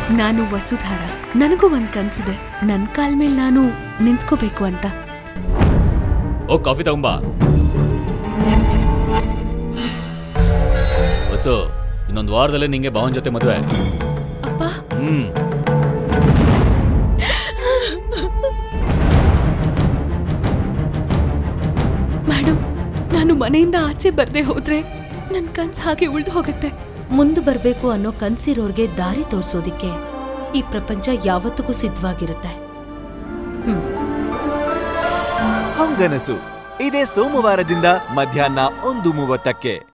ನಾನು ವಸುಧಾರ ನನಗೂ ಒಂದ್ ಕನ್ಸಿದೆ ನನ್ ಕಾಲ್ ಮೇಲೆ ನಾನು ನಿಂತ್ಕೋಬೇಕು ಅಂತ ಓ ಕಾಫಿ ತಗೊಂಬಾ ಹೊಸು ಇನ್ನೊಂದು ವಾರದಲ್ಲೇ ನಿಂಗೆ ಭಾವನ್ ಜೊತೆ ಮದುವೆ ಅಪ್ಪ ಹ್ಮ್ ಮೇಡಮ್ ನಾನು ಮನೆಯಿಂದ ಆಚೆ ಬರ್ದೆ ಹೋದ್ರೆ ನನ್ ಕನ್ಸ್ ಹಾಗೆ ಉಳ್ದು ಹೋಗುತ್ತೆ ಮುಂದೆ ಬರ್ಬೇಕು ಅನ್ನೋ ಕನ್ಸಿರೋರ್ಗೆ ದಾರಿ ತೋರ್ಸೋದಿಕ್ಕೆ ಈ ಪ್ರಪಂಚ ಯಾವತ್ತಿಗೂ ಸಿದ್ಧವಾಗಿರುತ್ತೆ ಹೊಂಗನಸು ಇದೇ ಸೋಮವಾರದಿಂದ ಮಧ್ಯಾಹ್ನ ಒಂದು ಮೂವತ್ತಕ್ಕೆ